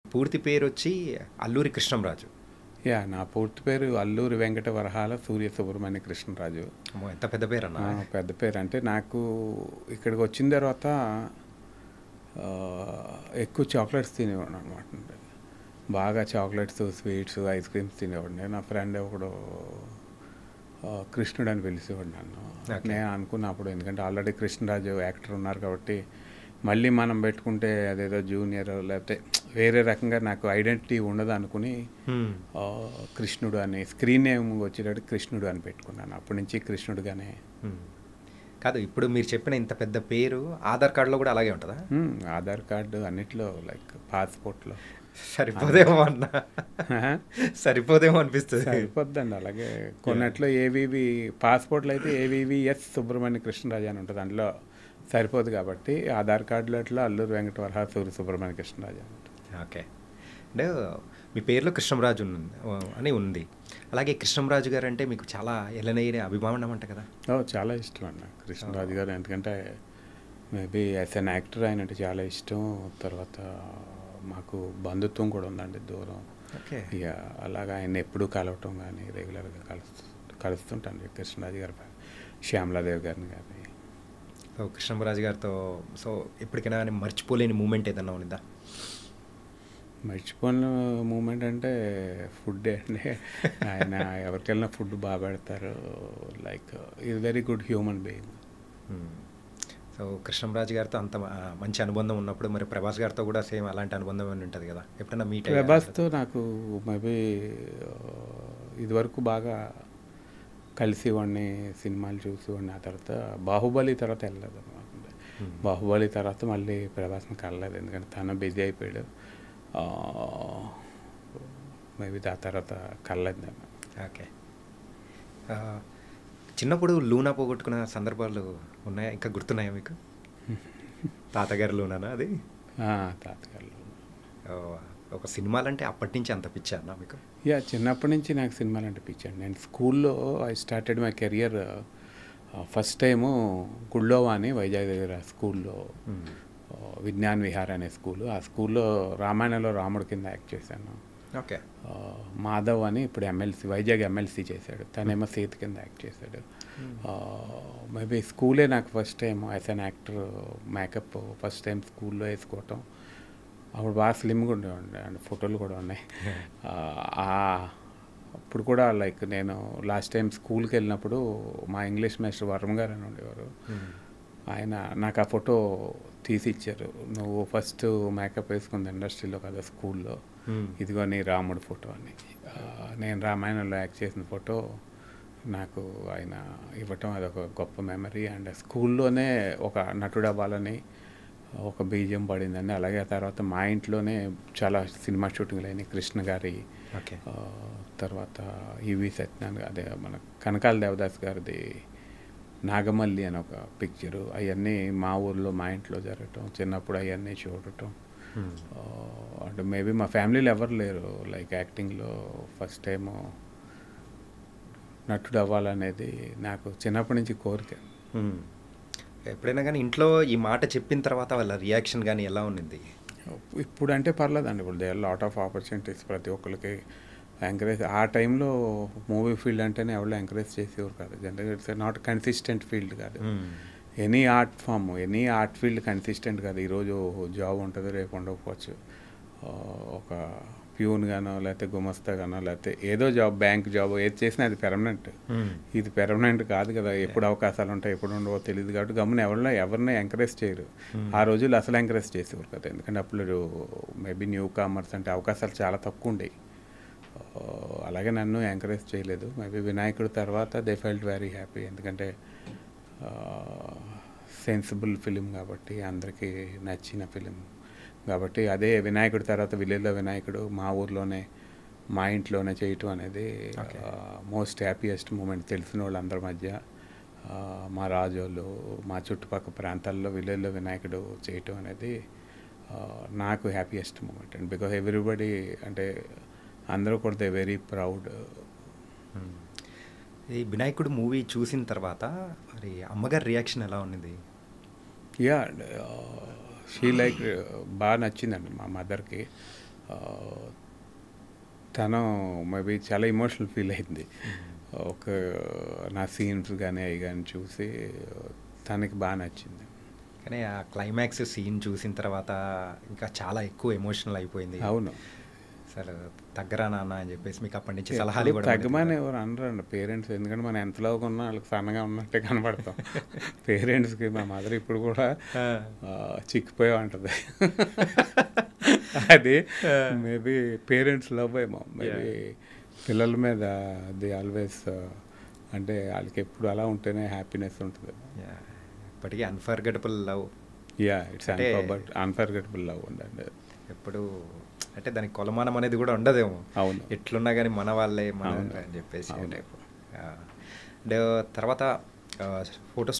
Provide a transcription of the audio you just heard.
పూర్తి పేరు వచ్చి అల్లూరి కృష్ణంరాజు యా నా పూర్తి పేరు అల్లూరి వెంకట వరహాల సూర్య సుబ్రహ్మణ్య కృష్ణరాజు అమ్మో, ఎంత పెద్ద పేరు అన్న ఆ, పెద్ద పేరు అంటే నాకు ఇక్కడికి వచ్చిన తర్వాత ఆ, ఎక్కువ చాక్లెట్స్ తినేవాడు అనమాట బాగా చాక్లెట్స్ స్వీట్స్ ఐస్ క్రీమ్స్ తినేవాడిని నా ఫ్రెండ్ ఒకడు ఆ, కృష్ణుడు అని పిలిచేవాడు నన్ను Okay. నేను అనుకున్నప్పుడు ఎందుకంటే ఆల్రెడీ కృష్ణరాజు యాక్టర్ ఉన్నారు కాబట్టి మళ్ళీ మనం పెట్టుకుంటే అదేదో జూనియర్ లేకపోతే వేరే రకంగా నాకు ఐడెంటిటీ ఉండదు అనుకుని హ్మ్. ఆ, కృష్ణుడు అని స్క్రీన్ నేమ్ వచ్చేటట్టు కృష్ణుడు అని పెట్టుకున్నాను అప్పటి నుంచి కృష్ణుడుగానే హ్మ్. కాదు ఇప్పుడు మీరు చెప్పిన ఇంత పెద్ద పేరు ఆధార్ కార్డులో కూడా అలాగే ఉంటుందా హ్మ్, ఆధార్ కార్డు అన్నిట్లో లైక్ పాస్పోర్ట్లో సరిపోదేమో అన్న సరిపోదేమో అనిపిస్తుంది సరిపోద్దండి అలాగే కొన్నట్లో ఏవివి పాస్పోర్ట్లో అయితే ఏవివి ఎస్ సుబ్రహ్మణ్య కృష్ణరాజు అని ఉంటుంది అందులో సరిపోదు కాబట్టి ఆధార్ కార్డులో అట్లా అల్లూరు వెంకట వరహ సూర్య సుబ్రహ్మణ్య కృష్ణరాజు అని ఉంటుంది ఓకే అంటే మీ పేరులో కృష్ణంరాజు ఉంది అని ఉంది అలాగే కృష్ణంరాజు గారు అంటే మీకు చాలా ఎలనైన అభిమానం అంట కదా ఓ చాలా ఇష్టం అన్న కృష్ణరాజు గారు ఎందుకంటే మేబీ యాజ్ అన్ యాక్టర్ ఆయన అంటే చాలా ఇష్టం తర్వాత మాకు బంధుత్వం కూడా ఉందండి దూరం ఓకే ఇక అలాగా ఆయన ఎప్పుడూ కలవటం కానీ రెగ్యులర్గా కలుస్తూ కలుస్తుంటాను కృష్ణరాజు గారి శ్యామలాదేవి గారిని కానీ సో కృష్ణంరాజు గారితో సో ఎప్పటికైనా కానీ మర్చిపోలేని మూమెంట్ ఏదన్నా ఉందా మర్చిపోయిన మూమెంట్ అంటే ఫుడ్ అండి ఆయన ఎవరికెళ్ళినా ఫుడ్ బాగా పెడతారు like is very good human being so Krishnamraju గారితో అంత ఆ, మంచి అనుబంధం ఉన్నప్పుడు మరి ప్రభాస్ గారితో కూడా సేమ్ అలాంటి అనుబంధం అని ఉంటుంది కదా ఎప్పుడైనా మీట్ ప్రభాస్తో నాకు మేబీ ఇదివరకు బాగా కలిసేవాడిని సినిమాలు చూసేవాడిని ఆ తర్వాత బాహుబలి తర్వాత వెళ్ళలేదు అనమాట బాహుబలి తర్వాత మళ్ళీ ప్రభాస్ని కలలేదు ఎందుకంటే తను బిజీ అయిపోయాడు మేబీ ఆ తర్వాత కలలేదు నేను ఓకే ఆ, చిన్నప్పుడు లూనా పోగొట్టుకున్న సందర్భాలు ఉన్నాయా ఇంకా గుర్తున్నాయా మీకు తాతగారి లూనానా అది ఆ, తాతగారు ఓ, ఒక సినిమాలంటే అప్పటి నుంచి అంత పిచ్చా అన్న మీకు యా చిన్నప్పటి నుంచి నాకు సినిమాలు అంటే పిచ్చండి నేను స్కూల్లో I started my career first time గుళ్ళోవా అని వైజాగ్ దగ్గర స్కూల్లో మ్మ్. ఆ, విజ్ఞాన్ విహార్ అనే స్కూలు ఆ స్కూల్లో రామాయణంలో రాముడి కింద యాక్ట్ చేశాను ఓకే ఆ, మాధవ్ అని ఇప్పుడు ఎమ్మెల్సీ వైజాగ్ ఎమ్మెల్సీ చేశాడు తనేమో సీత కింద యాక్ట్ చేశాడు మేబీ స్కూలే నాకు first time as an actor makeup first time స్కూల్లో వేసుకోవటం అప్పుడు బాగా స్లిమ్గా ఉండేవాడి అండ్ ఫోటోలు కూడా ఉన్నాయి ఆ, ఆ, అప్పుడు కూడా లైక్ నేను లాస్ట్ టైం స్కూల్కి వెళ్ళినప్పుడు మా ఇంగ్లీష్ మాస్టర్ వర్మ గారు అని ఉండేవారు ఆయన నాకు ఆ ఫోటో తీసి ఇచ్చారు నువ్వు ఫస్ట్ మేకప్ వేసుకుంది ఇండస్ట్రీలో కదా స్కూల్లో Hmm. ఇదిగో నీ రాముడు ఫోటో అని ఆ, నేను రామాయణంలో యాక్ట్ చేసిన ఫోటో నాకు ఆయన ఇవ్వటం అదొక గొప్ప మెమరీ అండ్ స్కూల్లోనే ఒక నటుడు అవ్వాలని ఒక బీజం పడిందండి అలాగే ఆ తర్వాత మా ఇంట్లోనే చాలా సినిమా షూటింగ్లు అయినాయి కృష్ణ గారి ఓకే ఆ, తర్వాత ఈవి సత్యనారాయణ అదే మన కనకాల దేవదాస్ గారిది నాగమల్లి అని ఒక పిక్చరు అవన్నీ మా ఊర్లో మా ఇంట్లో జరగటం చిన్నప్పుడు అవన్నీ చూడటం మ్మ్. ఆ, అంటే మేబీ మా ఫ్యామిలీలో ఎవరు లేరు లైక్ యాక్టింగ్లో ఫస్ట్ టైము నటుడు అవ్వాలనేది నాకు చిన్నప్పటి నుంచి కోరిక మ్మ్. ఎప్పుడైనా కానీ ఇంట్లో ఈ మాట చెప్పిన తర్వాత వాళ్ళ రియాక్షన్ కానీ ఎలా ఉన్నింది ఇప్పుడు అంటే పర్లేదండి ఇప్పుడు దే లాట్ ఆఫ్ ఆపర్చునిటీస్ ప్రతి ఒక్కరికి ఎంకరేజ్ ఆ టైంలో మూవీ ఫీల్డ్ అంటేనే ఎవరు ఎంకరేజ్ చేసేవారు కాదు జనరల్గా ఇట్స్ నాట్ కన్సిస్టెంట్ ఫీల్డ్ కాదు hmm. Any art form any art field consistent కాదు ఈరోజు జాబ్ ఉంటుంది రేపు ఉండకపోవచ్చు ఆ, ఒక ప్యూన్ గానో లేకపోతే గుమస్తా గానో లేకపోతే ఏదో జాబ్ బ్యాంక్ జాబ్ ఏది చేసినా అది పెర్మనెంట్ మ్మ్. ఇది పెర్మనెంట్ కాదు కదా ఎప్పుడు అవకాశాలు ఉంటాయి ఎప్పుడు ఉండవో తెలియదు కాబట్టి గమ్మున ఎవరినో ఎవరిని ఎంకరేజ్ చేయరు ఆ రోజుల్లో అసలు ఎంకరేజ్ చేసేవారు కదా ఎందుకంటే అప్పుడు మేబీ న్యూ కామర్స్ అంటే అవకాశాలు చాలా తక్కువ ఉండేవి ఆ, అలాగే నన్ను ఎంకరేజ్ చేయలేదు మేబీ వినాయకుడు తర్వాత దే ఫెల్ట్ వెరీ హ్యాపీ ఎందుకంటే సెన్సిబుల్ ఫిలిం కాబట్టి అందరికీ నచ్చిన ఫిలిం కాబట్టి అదే వినాయకుడి తర్వాత విలేజ్లో వినాయకుడు మా ఊర్లోనే మా ఇంట్లోనే చేయటం అనేది Okay. మోస్ట్ హ్యాపీయెస్ట్ మూమెంట్ తెలిసిన వాళ్ళందరి మధ్య ఆ, మా రాజోళ్ళు మా చుట్టుపక్కల ప్రాంతాల్లో విలేజ్లో వినాయకుడు చేయటం అనేది ఆ, నాకు happiest moment and because everybody అంటే అందరూ కూడా దే వెరీ ప్రౌడ్ మ్మ్. ఈ వినాయకుడు మూవీ చూసిన తర్వాత మరి అమ్మగారి రియాక్షన్ ఎలా ఉన్నది యా షీ లైక్ బాగా నచ్చిందండి మా మదర్కి తను మేబీ చాలా ఎమోషనల్ ఫీల్ అయింది ఒక నా సీన్స్ కానీ అవి కానీ చూసి తనకి బాగా నచ్చింది కానీ ఆ క్లైమాక్స్ సీన్ చూసిన తర్వాత ఇంకా చాలా ఎక్కువ ఎమోషనల్ అయిపోయింది అవును అసలు తగ్గరా నాన్న అని చెప్పేసి మీకు అప్పటి నుంచి సలహాలు ఎప్పుడు ఇవ్వడం తగ్గమని ఎవరు అనరండి పేరెంట్స్ ఎందుకంటే మనం ఎంతలో ఉన్నా వాళ్ళకి సన్నగా ఉన్నట్టే కనబడతాం పేరెంట్స్కి మా మదర్ ఇప్పుడు కూడా ఆ. ఆ, చిక్కిపోయి ఉంటుంది అది మేబీ పేరెంట్స్ లవ్ ఏమో మేబీ పిల్లల మీద ది ఆల్వేస్ అంటే వాళ్ళకి ఎప్పుడు అలా ఉంటేనే హ్యాపీనెస్ ఉంటుంది Yeah. ఇప్పటికీ అన్ఫర్గెటబుల్ లవ్ యా ఇట్స్ అంటే- బట్ అన్ఫర్గెటబుల్ లవ్ ఉండండి ఎప్పుడు అంటే దానికి కొలమానం అనేది కూడా ఉండదేమో అవును. ఎట్లున్నా కానీ మన వాళ్ళే మన అవును. అని చెప్పేసి అవును. టైప్ అండ్ తర్వాత ఫోటో